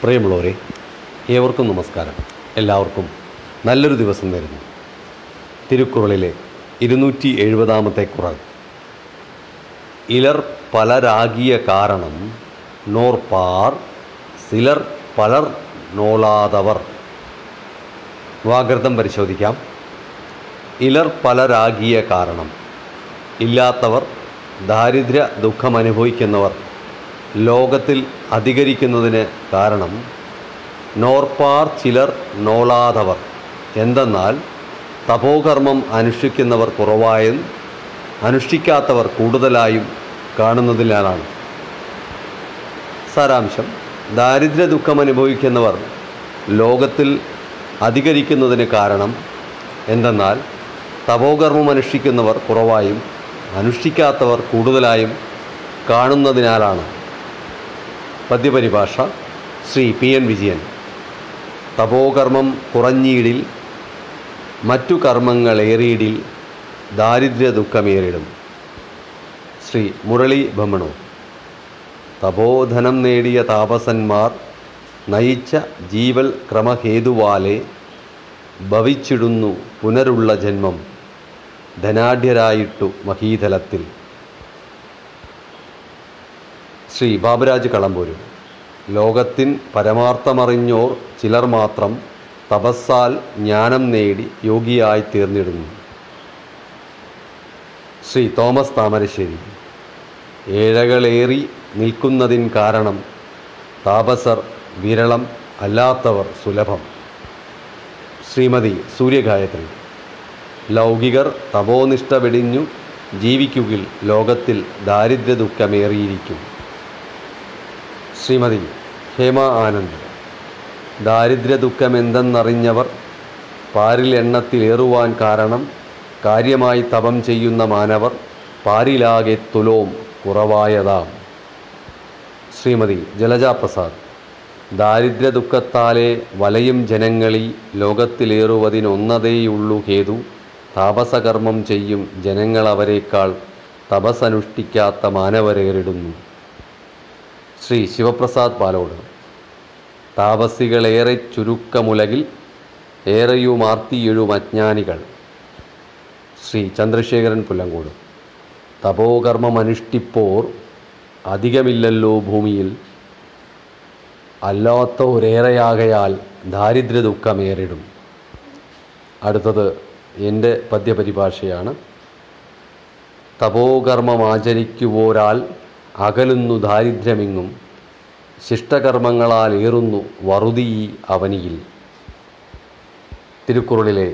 പ്രിയമുള്ളവരെ ഏവർക്കും നമസ്കാരം എല്ലാവർക്കും നല്ലൊരു ദിവസം നേരുന്നു തിരുക്കുറളിലെ ഇരുന്നൂറ്റി എഴുപതാമത്തെ കുറൾ ഇലർ പലരാകിയ കാരണം നോർപ്പാർ സിലർ പലർ നോളാതവർ വാകൃതം പരിശോധിക്കാം ഇലർ പലരാകിയ കാരണം ഇല്ലാത്തവർ ദാരിദ്ര്യ ദുഃഖം അനുഭവിക്കുന്നവർ ലോകത്തിൽ അധികരിക്കുന്നതിന് കാരണം നോർപ്പാർ ചിലർ നോളാതവർ എന്തെന്നാൽ തപോകർമ്മം അനുഷ്ഠിക്കുന്നവർ കുറവായും അനുഷ്ഠിക്കാത്തവർ കൂടുതലായും കാണുന്നതിനാലാണ് സാരാംശം ദാരിദ്ര്യ ദുഃഖം അനുഭവിക്കുന്നവർ ലോകത്തിൽ അധികരിക്കുന്നതിന് കാരണം എന്തെന്നാൽ തപോകർമ്മം അനുഷ്ഠിക്കുന്നവർ കുറവായും അനുഷ്ഠിക്കാത്തവർ കൂടുതലായും കാണുന്നതിനാലാണ് പദ്യപരിഭാഷ ശ്രീ പി എൻ വിജയൻ തപോകർമ്മം കുറഞ്ഞീടിൽ മറ്റു കർമ്മങ്ങളേറിയിടിൽ ദാരിദ്ര്യ ദുഃഖമേറിടും ശ്രീ മുരളി ബമ്മണു തപോധനം നേടിയ താപസന്മാർ നയിച്ച ജീവൽ ക്രമഹേതുവാലെ ഭവിച്ചിടുന്നു പുനരുള്ള ജന്മം ധനാഢ്യരായിട്ടു മഹീതലത്തിൽ ശ്രീ ബാബുരാജ് കളമ്പൂര് ലോകത്തിൻ പരമാർത്ഥമറിഞ്ഞോർ ചിലർ മാത്രം തപസ്സാൽ ജ്ഞാനം നേടി യോഗിയായി തീർന്നിടുന്നു ശ്രീ തോമസ് താമരശ്ശേരി ഏഴകളേറി നിൽക്കുന്നതിൻ കാരണം താപസർ വിരളം അല്ലാത്തവർ സുലഭം ശ്രീമതി സൂര്യഗായത്രി ലൗകികർ തപോനിഷ്ഠ വെടിഞ്ഞു ജീവിക്കുകിൽ ലോകത്തിൽ ദാരിദ്ര്യ ദുഃഖമേറിയിരിക്കും ശ്രീമതി ഹേമ ആനന്ദ് ദാരിദ്ര്യ ദുഃഖമെന്തെന്നറിഞ്ഞവർ പാരിൽ എണ്ണത്തിലേറുവാൻ കാരണം കാര്യമായി തപം ചെയ്യുന്ന മാനവർ പാരിലാകെ തുലോം കുറവായതാം ശ്രീമതി ജലജ പ്രസാദ് ദാരിദ്ര്യ ദുഃഖത്താലെ വലയും ജനങ്ങളീ ലോകത്തിലേറുവതിനൊന്നതേയുള്ളൂ ഹേതു താപസകർമ്മം ചെയ്യും ജനങ്ങളവരേക്കാൾ തപസ്സനുഷ്ഠിക്കാത്ത മാനവരേറിടുന്നു ശ്രീ ശിവപ്രസാദ് പാലോട് താപസികളേറെ ചുരുക്കമുലകിൽ ഏറെയുമാർത്തിയെഴും അജ്ഞാനികൾ ശ്രീ ചന്ദ്രശേഖരൻ പുല്ലങ്കോട് തപോകർമ്മമനുഷ്ഠിപ്പോർ അധികമില്ലല്ലോ ഭൂമിയിൽ അല്ലാത്ത ഒരേറെയാകയാൽ ദാരിദ്ര്യ ദുഃഖമേറിടും അടുത്തത് എൻ്റെ പദ്യപരിഭാഷയാണ് തപോകർമ്മമാചരിക്കുവോരാൽ അകലുന്നു ദാരിദ്ര്യമെങ്ങും ശിഷ്ടകർമ്മങ്ങളാൽ ഏറുന്നു വറുതി ഈ അവനിയിൽ തിരുക്കുറളിലെ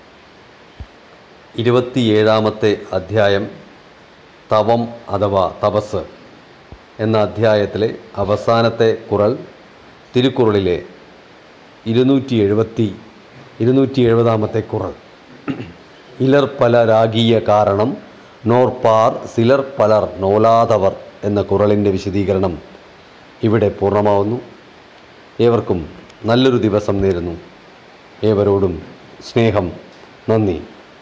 ഇരുപത്തിയേഴാമത്തെ അധ്യായം തവം അഥവാ തപസ് എന്ന അധ്യായത്തിലെ അവസാനത്തെ കുറൾ തിരുക്കുറളിലെ ഇരുന്നൂറ്റി എഴുപത്തി ഇരുന്നൂറ്റി എഴുപതാമത്തെ കുറൾ ഇലർ പല രാഗീയ കാരണം നോർപ്പാർ സിലർ പലർ നോലാതവർ എന്ന കുറളിൻ്റെ വിശദീകരണം ഇവിടെ പൂർണ്ണമാവുന്നു ഏവർക്കും നല്ലൊരു ദിവസം നേരുന്നു ഏവരോടും സ്നേഹം നന്ദി